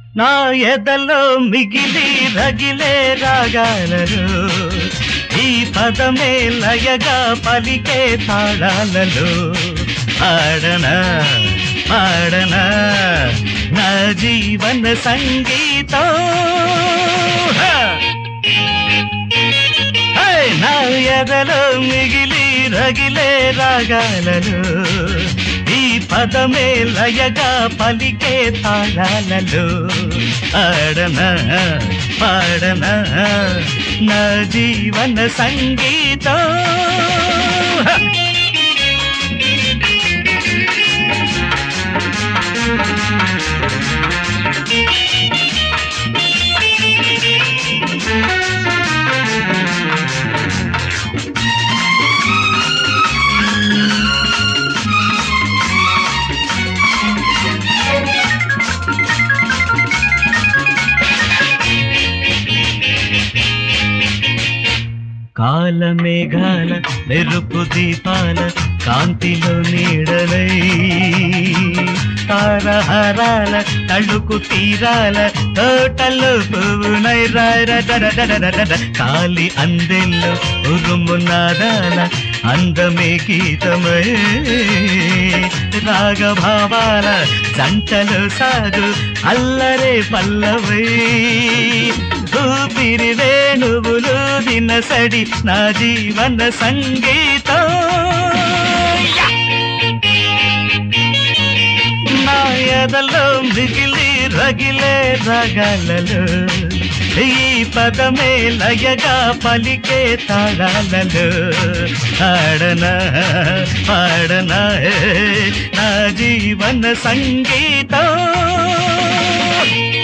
నా ఎదలో మిగిలి రగిలే రాగాలలో ఈ పదమే లయగా పలికే తాళాలలో ఆడనా పాడనా నా జీవన సంగీతం హా! హే! నా ఎదలో మిగిలి రగిలే రాగాలలో ఈ పదమే లయగా పలికే తాళాలలో ఆడనా పాడనా నా జీవన సంగీతం హ! కాలమేఘాల మెరుపు దీపాల కాంతిలో నీడలై తారహారాల తళుకు తీరాల తోటలో పువ్వునై రారరరరరరర. కాలి అందెల్లో ఉరుము నాదాల అందమే గీతమై రాగభావాల జంటలు సాగు అల్లరే పల్లవై ఊపిరి వేణువులు దినసడి నా జీవన సంగీతం యా! నా ఎదలో మిగిలి రగిలే రగలలో ఈ పదమే లయగా పలికే తాళాలలో ఆడనా పాడనా నా జీవన సంగీతం